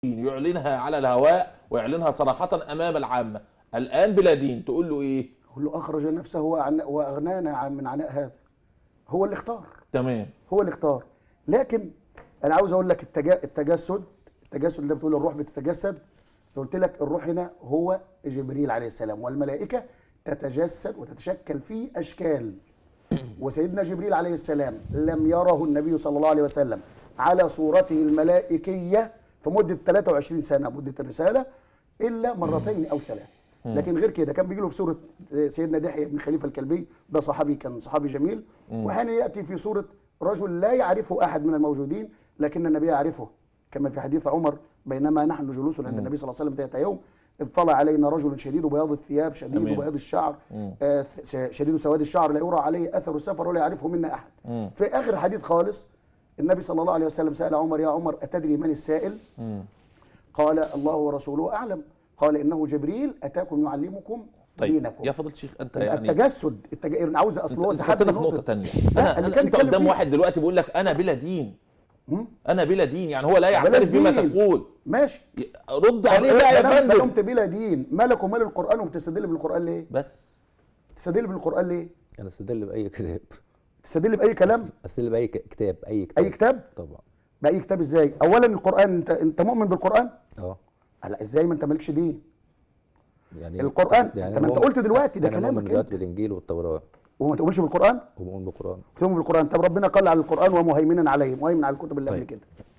يعلنها على الهواء ويعلنها صراحه امام العامه الان بلا دين تقول له ايه يقول له اخرج نفسه وأعن- واغنانا عن من عناء هذا هو اللي اختار تمام هو اللي اختار لكن انا عاوز اقول لك التجا... التجسد التجسد اللي بتقول الروح بتتجسد قلت لك الروح هنا هو جبريل عليه السلام والملائكه تتجسد وتتشكل في اشكال وسيدنا جبريل عليه السلام لم يره النبي صلى الله عليه وسلم على صورته الملائكيه في مده 23 سنه مده الرساله الا مرتين او ثلاث لكن غير كده كان بيجي له في سوره سيدنا دحية بن خليفه الكلبي ده صحابي كان صحابي جميل واحيانا ياتي في سوره رجل لا يعرفه احد من الموجودين لكن النبي يعرفه كما في حديث عمر بينما نحن جلوس عند النبي صلى الله عليه وسلم ذات يوم اطلع علينا رجل شديد بياض الثياب شديد تمام. بياض الشعر مم. آه، ث- شديد سواد الشعر لا يرى عليه اثر السفر ولا يعرفه منا احد مم. في اخر الحديث خالص النبي صلى الله عليه وسلم سال عمر يا عمر اتدري من السائل مم. قال الله ورسوله اعلم قال انه جبريل اتاكم يعلمكم طيب دينكم يا فضيله الشيخ انت يبقى يعني التجسد التج... انا عاوز اصل هو انت سحب حطينا في نقطة- نقطه ثانيه آه، انا اللي أنا كان انت يتكلم قدام فيه. واحد دلوقتي بيقول لك انا بلا دين هم؟ انا بلا دين يعني هو لا يعترف بما دين. تقول ماشي رد عليه بقى يا ما دام فندم كلمت بلا دين مالك ومال القران وبتستدل بالقران ليه؟ بس بتستدل بالقران ليه؟ انا استدل باي كتاب تستدل باي كلام استدل باي ك- كتاب اي كتاب اي كتاب طبعا باي كتاب ازاي؟ اولا القران انت انت مؤمن بالقران؟ اه لا ازاي ما انت مالكش دين؟ يعني القرآن، يعني انت ما أنا انت مؤمن- قلت دلوقتي ده انا كلامك مؤمن دلوقتي انت. بالانجيل والتوراه وما تؤمنش بالقران؟ ومؤمن بالقران تؤمن بالقران طب ربنا قال على القران ومهيمنا عليه مهيمن على الكتب اللي قبل طيب. كده